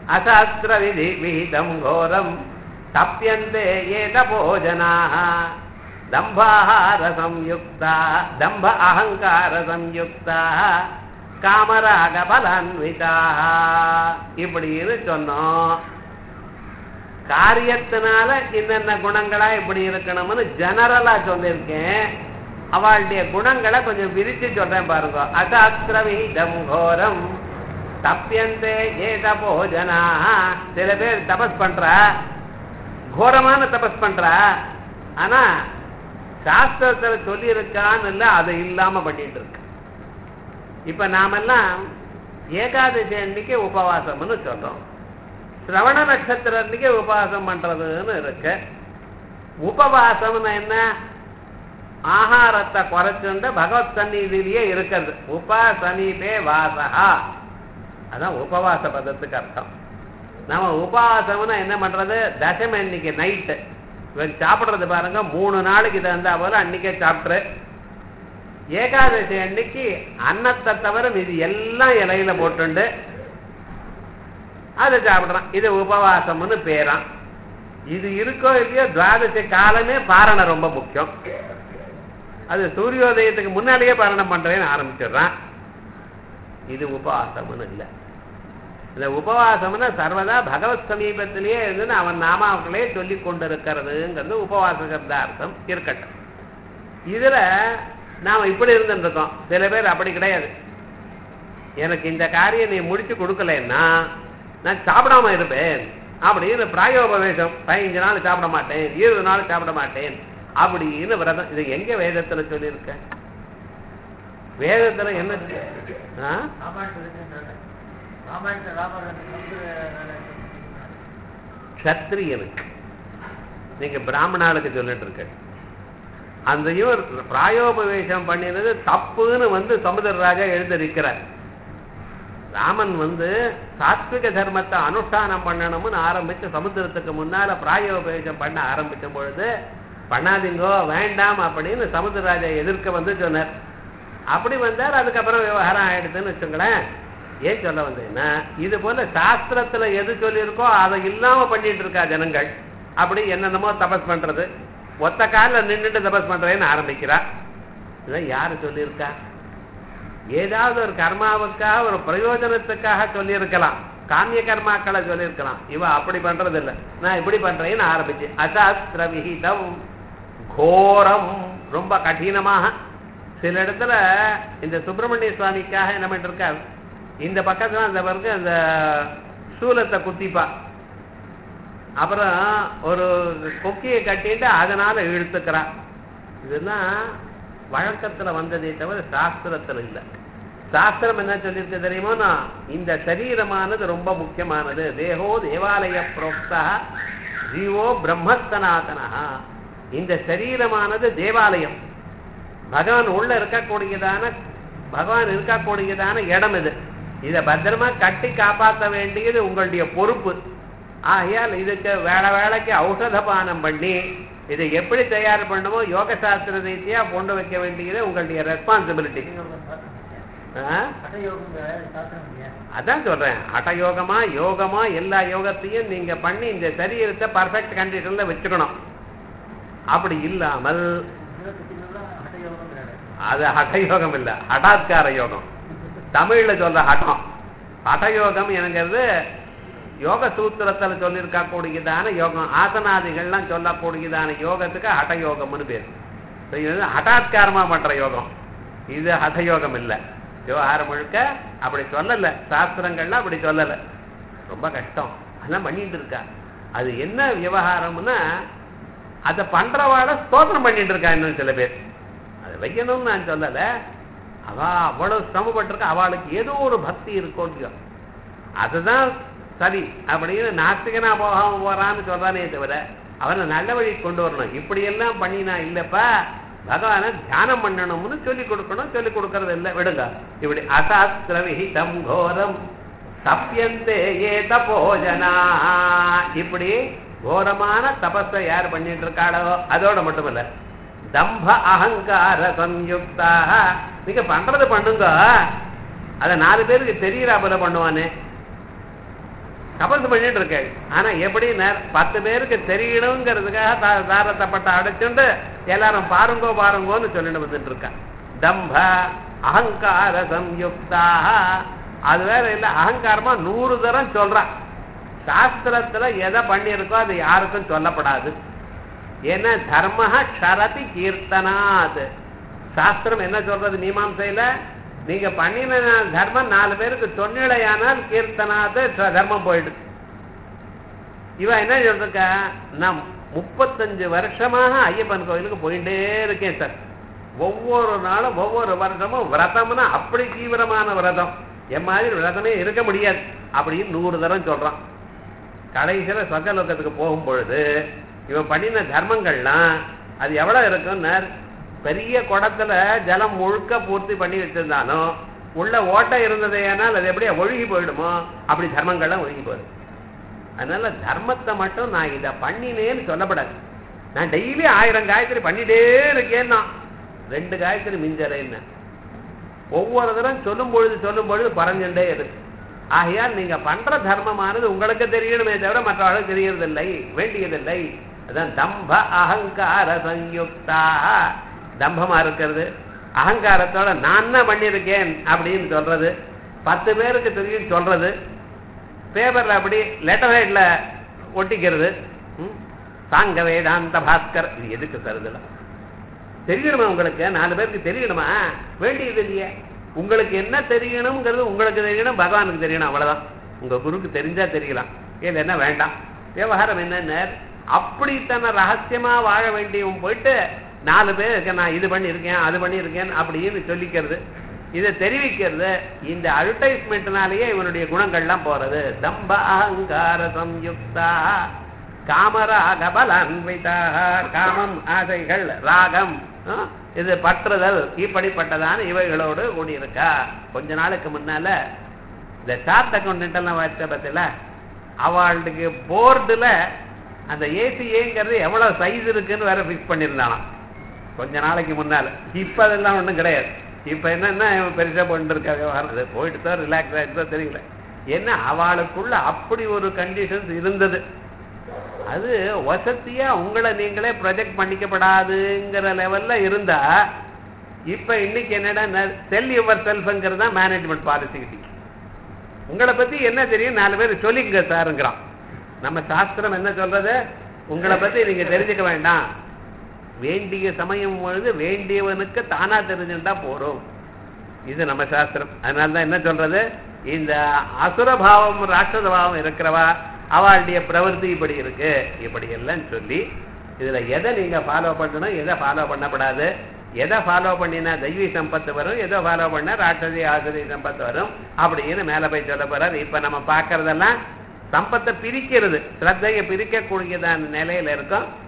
அசாஸ்திர விதி விகிதம் கோரம் தப்பியந்தே ஏத போஜனாக தம்பாஹார சம்யுக்தா தம்ப அகங்கார சம்யுக்தா காமராக பலான்விதா இப்படின்னு சொன்னோம் காரியத்தினால என்னென்ன குணங்களா இப்படி இருக்கணும்னு ஜெனரலா சொல்லியிருக்கேன் அவளுடைய குணங்களை கொஞ்சம் விரிச்சு சொல்றேன் பாருங்க அசாஸ்திரவீதம் கோரம் தப்பியந்தே ஏத போஜனா சில பேர் தபஸ் பண்றா கோரமான தபஸ் பண்றா ஆனா சாஸ்திரத்துல சொல்லி இருக்கான்னு இல்ல அதை இல்லாம பண்ணிட்டு இருக்கு இப்ப நாமெல்லாம் ஏகாதசி அன்னைக்கு உபவாசம்னு சொல்றோம் சிரவண நட்சத்திர அன்னைக்கு உபவாசம் பண்றதுன்னு இருக்கு உபவாசம்னு என்ன ஆகாரத்தை குறைச்சுண்டு பகவத் சந்நிதியிலேயே இருக்கிறது உப சனீபே வாசகா அதான் உபவாச பதத்துக்கு அர்த்தம் நம்ம உபவாசம்னா என்ன பண்றது தசமி அன்னைக்கு நைட்டு இவன் சாப்பிடுறது பாருங்க மூணு நாளைக்கு தகுந்தா போல அன்னைக்கே சாப்பிட்ரு ஏகாதசி அன்னைக்கு அன்னத்தை தவிர இது எல்லாம் இலையில போட்டுண்டு அதை சாப்பிடுறான் இது உபவாசம்னு பேரான் இது இருக்கோ இல்லையோ துவாதசி காலமே பாரணை ரொம்ப முக்கியம் அது சூரியோதயத்துக்கு முன்னாலேயே பாரணம் பண்றேன்னு ஆரம்பிச்சிடுறான் இது உபவாசம்னு இல்லை இந்த உபவாசம்னா சர்வதா பகவத் சமீபத்திலேயே இருந்து அவன் நாமாக்களே சொல்லி கொண்டிருக்கிறதுங்கிறது உபவாச அர்த்தம் இருக்கட்டும் இதுல நாம இப்படி இருந்துருக்கோம் சில பேர் அப்படி கிடையாது எனக்கு இந்த காரியம் நீ முடிச்சு கொடுக்கலன்னா நான் சாப்பிடாம இருப்பேன் அப்படின்னு பிராயோபவேசம் பதினஞ்சு நாள் சாப்பிட மாட்டேன் இருபது நாள் சாப்பிட மாட்டேன் அப்படின்னு விரதம் இது எங்க வேதத்துல சொல்லியிருக்க வேதத்துல என்ன இருக்கு? ஆ? க்ஷத்ரியனுக்கு நீங்க பிராமணாளுக்கு சொல்லிட்டு இருக்க அந்தையும் பிராயோபவேசம் பண்ணினது தப்புன்னு வந்து சமுதிரராஜா எழுந்திருக்கிறார் ராமன் வந்து சாத்விக தர்மத்தை அனுஷ்டானம் பண்ணணும்னு ஆரம்பிச்சு சமுத்திரத்துக்கு முன்னால பிராயோபவேசம் பண்ண ஆரம்பிச்ச பொழுது பண்ணாதீங்கோ வேண்டாம் அப்படின்னு சமுத்திரராஜா எதிர்க்க வந்து சொன்னார் அப்படி வந்தார் அதுக்கப்புறம் விவகாரம் ஆயிடுதுன்னு வச்சுங்களேன் ஏன் சொல்ல வந்தேன்னா இது போல சாஸ்திரத்துல எது சொல்லியிருக்கோ அதை இல்லாம பண்ணிட்டு இருக்கா ஜனங்கள் அப்படி என்னென்னமோ தபஸ் பண்றது ஒத்த காலில் நின்றுட்டு தபஸ் பண்றேன்னு ஆரம்பிக்கிறா இதை யாரு சொல்லியிருக்கா ஏதாவது ஒரு கர்மாவுக்காக ஒரு பிரயோஜனத்துக்காக சொல்லியிருக்கலாம் காமிய கர்மாக்களை சொல்லியிருக்கலாம் இவ அப்படி பண்றது இல்ல நான் இப்படி பண்றேன்னு ஆரம்பிச்சு அசாஸ்திர விகிதம் கோரம் ரொம்ப கடினமாக சில இடத்துல இந்த சுப்பிரமணிய சுவாமிக்காக என்ன பண்ணிருக்கார் இந்த பக்கத்துல அந்த பிறகு அந்த சூலத்தை குத்திப்பா அப்புறம் ஒரு கொக்கியை கட்டிட்டு அதனால இழுத்துக்கிறா இதெல்லாம் வழக்கத்துல வந்ததே தவிர சாஸ்திரத்துல இல்ல சாஸ்திரம் என்ன சொல்லியிருக்கு தெரியுமோனா இந்த சரீரமானது ரொம்ப முக்கியமானது தேகோ தேவாலய புரோக்தா ஜீவோ பிரம்மஸ்தனாதனா இந்த சரீரமானது தேவாலயம் பகவான் உள்ள இருக்கக்கூடியதான பகவான் இருக்கக்கூடியதான இடம் இது இதை பத்திரமா கட்டி காப்பாற்ற வேண்டியது உங்களுடைய பொறுப்பு ஆகையால் இதுக்கு வேலை வேலைக்கு ஔஷத பானம் பண்ணி இதை எப்படி தயார் பண்ணுமோ யோக சாஸ்திர ரீதியா கொண்டு வைக்க வேண்டியது உங்களுடைய ரெஸ்பான்சிபிலிட்டி அதான் சொல்றேன் அட்டயோகமா யோகமா எல்லா யோகத்தையும் நீங்க பண்ணி இந்த சரீரத்தை பர்ஃபெக்ட் கண்டிஷன்ல வச்சுக்கணும் அப்படி இல்லாமல் அது ஹடயோகம் இல்ல ஹடாத்கார யோகம் தமிழ்ல சொல்ற ஹடம் ஹடயோகம் எனங்கிறது யோக சூத்திரத்துல சொல்லியிருக்கா கூடியதான யோகம் ஆசனாதிகள்லாம் சொல்லக்கூடியதான யோகத்துக்கு ஹடயோகம்னு பேர் இது வந்து ஹடாத்காரமா பண்ற யோகம் இது ஹடயோகம் இல்ல விவகாரம் முழுக்க அப்படி சொல்லல சாஸ்திரங்கள்லாம் அப்படி சொல்லல ரொம்ப கஷ்டம் அதெல்லாம் பண்ணிட்டு இருக்கா அது என்ன விவகாரம்னா அதை பண்றவாட ஸ்தோத்திரம் பண்ணிட்டு இருக்கா இன்னும் சில பேர் அதை வைக்கணும்னு நான் சொல்லல அவ அவ்வளவு சிரமப்பட்டிருக்கா அவளுக்கு ஏதோ ஒரு பக்தி இருக்கும் இல்லையோ அதுதான் சரி அப்படின்னு நாஸ்திகனா போகாம போறான்னு சொல்றானே தவிர அவனை நல்ல வழி கொண்டு வரணும் இப்படி எல்லாம் பண்ணினா இல்லப்பா பகவான தியானம் பண்ணணும்னு சொல்லி கொடுக்கணும் சொல்லி கொடுக்கறது இல்லை விடுங்க இப்படி அசாஸ்திர விஹிதம் கோரம் தப்பியந்தே ஏத போஜனா இப்படி கோரமான தபஸை யார் பண்ணிட்டு இருக்காளோ அதோட மட்டும் இல்ல தம்ப அகங்கார சம்யுக்தாக நீங்க பண்றது பண்ணுங்க அத நாலு பேருக்கு தெரியறா போல பண்ணுவானே தபசு பண்ணிட்டு இருக்கேள் ஆனா எப்படி நேர- பத்து பேருக்கு தெரியணுங்கிறதுக்காக தா- தாரத்தப்பட்ட அடைச்சுண்டு எல்லாரும் பாருங்கோ பாருங்கோன்னு சொல்லிட்டு வந்துட்டு இருக்கா தம்ப அகங்கார சம்யுக்தா அது வேற இல்ல அகங்காரமா நூறு தரம் சொல்றான் சாஸ்திரத்துல எதை பண்ணியிருக்கோ அது யாருக்கும் சொல்லப்படாது ஏன்னா தர்ம ஷரதி கீர்த்தனாத் சாஸ்திரம் என்ன சொல்றது மீமாம்சையில நீங்க பண்ணின தர்மம் நாலு பேருக்கு சொன்னிலையானால் கீர்த்தனாத் ச- தர்மம் போயிடுது இவன் என்ன சொல்றா நான் முப்பத்தஞ்சு வருஷமாக ஐயப்பன் கோயிலுக்கு போயிட்டே இருக்கேன் சார் ஒவ்வொரு நாளும் ஒவ்வொரு வருஷமும் விரதம்னா அப்படி தீவிரமான விரதம் என் மாதிரி விரதமே இருக்க முடியாது அப்படின்னு நூறு தரம் சொல்றான் கடைசியில சொர்க்கலோகத்துக்கு போகும் பொழுது இவன் பண்ணின தர்மங்கள்லாம் அது எவ்வளவு இருக்கும்னா பெரிய குடத்துல ஜலம் முழுக்க பூர்த்தி பண்ணி வச்சிருந்தாலும் உள்ள ஓட்டை இருந்தது ஏனால் அது எப்படியா ஒழுகி போயிடுமோ அப்படி தர்மங்கள்லாம் ஒழுகி போயிடும் அதனால தர்மத்தை மட்டும் நான் இதை பண்ணினேன்னு சொல்லப்படாது நான் டெய்லி ஆயிரம் காயத்ரி பண்ணிட்டே இருக்கேன்னா ரெண்டு காயத்ரி மிஞ்சறேன்னு ஒவ்வொரு தரம் சொல்லும் பொழுது சொல்லும் பொழுது பறஞ்சுட்டே இருக்கு ஆகையால் நீங்க பண்ற தர்மமானது உங்களுக்கு தெரியணுமே தவிர மற்றவர்களுக்கு தெரியறதில்லை வேண்டியதில்லை அதான் தம்ப அகங்கார சயுக்தா தம்பமா இருக்கிறது அகங்காரத்தோட நான் என்ன பண்ணியிருக்கேன் அப்படின்னு சொல்றது பத்து பேருக்கு தெரியும் சொல்றது பேப்பர்ல அப்படி லெட்டர் ஹெட்ல ஒட்டிக்கிறது ம்? சாங்க வேதாந்த பாஸ்கர் இது எதுக்கு தருதல தெரியணுமா உங்களுக்கு நாலு பேருக்கு தெரியணுமா வேண்டியது இல்லையே உங்களுக்கு என்ன தெரியணுங்கிறது உங்களுக்கு தெரியணும் பகவானுக்கு தெரியணும் அவ்வளவுதான் உங்க குருக்கு தெரிஞ்சா தெரியலாம் இது என்ன வேண்டாம் விவகாரம் என்னன்னு அப்படி தன்னை ரகசியமா வாழ வேண்டியவன் போயிட்டு நாலு பேருக்கு நான் இது பண்ணியிருக்கேன் அது பண்ணியிருக்கேன் அப்படின்னு சொல்லிக்கிறது இதை தெரிவிக்கிறது இந்த அட்வர்டைஸ்மெண்ட்னாலேயே இவனுடைய குணங்கள்லாம் போறது தம்ப அகங்கார சம்யுக்தா காமராக பலான்விதா காமம் ஆசைகள் ராகம் ஆ, இது பற்றுதல் இப்படிப்பட்டதான இவைகளோடு கூடியிருக்கா கொஞ்ச நாளுக்கு முன்னால இந்த சார்ட் அக்கௌண்ட் எல்லாம் வச்ச பத்தில அவளுக்கு போர்டுல அந்த ஏசிஏங்கிறது எவ்வளவு சைஸ் இருக்குன்னு வேற ஃபிக்ஸ் பண்ணியிருந்தாலாம் கொஞ்ச நாளைக்கு முன்னால இப்ப அதெல்லாம் ஒண்ணும் கிடையாது இப்ப என்னன்னா இவன் பெருசா பண்ணிட்டு இருக்காங்க அது போயிட்டு தான் ரிலாக்ஸ் ஆகிட்டு தெரியல ஏன்னா அவளுக்குள்ள அப்படி ஒரு கண்டிஷன்ஸ் இருந்தது அது வசதியா உங்களை நீங்களே ப்ரொஜெக்ட் பண்ணிக்கப்படாதுங்கிற லெவல்ல இருந்தா இப்ப இன்னைக்கு என்னடா செல் யுவர் செல்ஃப்ங்கிறது தான் மேனேஜ்மெண்ட் பாலிசி கிட்ட உங்களை பத்தி என்ன தெரியும் நாலு பேர் சொல்லிங்க சாருங்கிறான் நம்ம சாஸ்திரம் என்ன சொல்றது உங்களை பத்தி நீங்க தெரிஞ்சுக்க வேண்டாம் வேண்டிய சமயம் பொழுது வேண்டியவனுக்கு தானா தெரிஞ்சுட்டா போறோம் இது நம்ம சாஸ்திரம் அதனால தான் என்ன சொல்றது இந்த அசுர பாவம் ராட்சத பாவம் இருக்கிறவா அவளுடைய பிரவൃத்தி இப்படி இருக்கு இப்படி எல்லாம் சொல்லி இதுல எதை நீங்க ஃபாலோ பண்ணணும் எதை ஃபாலோ பண்ணக்கூடாது எதை ஃபாலோ பண்ணினா தெய்வீ சம்பத்து வரும் எதை ஃபாலோ பண்ணா ராட்சதி ஆசுரி சம்பத்து வரும் அப்படின்னு மேல போய் சொல்ல போறாரு இப்ப நம்ம பார்க்கறதெல்லாம் சம்பத்தை பிரிக்கிறது ஸ்ரத்தையை பிரிக்கக்கூடியதான நிலையில இருக்கும்